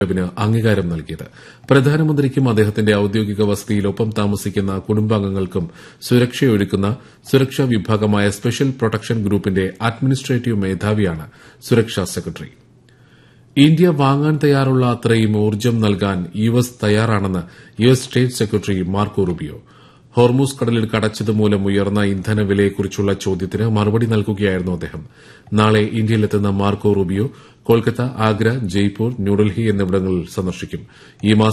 ന് അംഗീകാരം നൽകിയത് പ്രധാനമന്ത്രിക്കും അദ്ദേഹത്തിന്റെ ഔദ്യോഗിക വസതിയിൽ ഒപ്പം താമസിക്കുന്ന കുടുംബാംഗങ്ങൾക്കും സുരക്ഷയൊരുക്കുന്ന സുരക്ഷാ വിഭാഗമായ സ്പെഷ്യൽ പ്രൊട്ടക്ഷൻ ഗ്രൂപ്പിന്റെ അഡ്മിനിസ്ട്രേറ്റീവ് മേധാവിയാണ് സുരക്ഷാ സെക്രട്ടറി ഇന്ത്യ വാങ്ങാൻ തയ്യാറുള്ള അത്രയും ഊർജ്ജം നൽകാൻ യു എസ് തയ്യാറാണെന്ന് U S state secretary Marco Rubio Hormuz കടലിടുക്ക് അടച്ചതുമൂലം ഉയർന്ന ഇന്ധനവിലയെക്കുറിച്ചുള്ള ചോദ്യത്തിന് മറുപടി നൽകുകയായിരുന്നു അദ്ദേഹം നാളെ ഇന്ത്യയിലെത്തുന്ന മാർക്കോ റൂബിയോ കൊൽക്കത്ത ആഗ്ര ജയ്പൂർ ന്യൂഡൽഹി എന്നിവിടങ്ങൾ സന്ദർശിക്കും ഈ മാസം